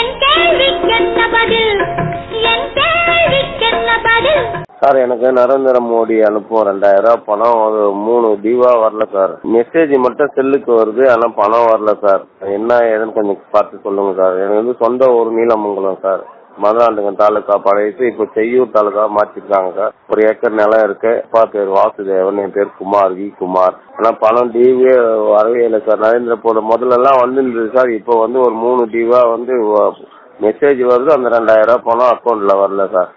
என் கேள்விக்கென்ன பதில் என் கேள்விக்கென்ன பதில் சார் எனக்கு நரேந்திர மோடி அனுப்பும் ரெண்டாயிரம் ரூபாய் பணம் ஒரு மூணு டிவா வரல சார் மெசேஜ் மட்டும் செல்லுக்கு வருது ஆனா பணம் வரல சார் என்ன ஏதுன்னு கொஞ்சம் பார்த்து சொல்லுங்க சார் எனக்கு வந்து சொந்த ஊர் நீலமங்கலம் சார் மதுராந்தகம் தாலுக்கா பழையது இப்போ செய்யூர் தாலுக்கா மாற்றிருக்காங்க சார் ஒரு ஏக்கர் நிலம் இருக்கு அப்பா பேர் வாசுதேவன் என் பேர் குமார் வி குமார் ஆனா பணம் டிவியே வரவே இல்லை சார் நரேந்திர போட முதல்ல எல்லாம் வந்துருந்தது சார் இப்போ வந்து ஒரு மூணு டிவா வந்து மெசேஜ் வருது அந்த ரெண்டாயிரம் ரூபாய் பணம் அக்கௌண்ட்ல வரல சார்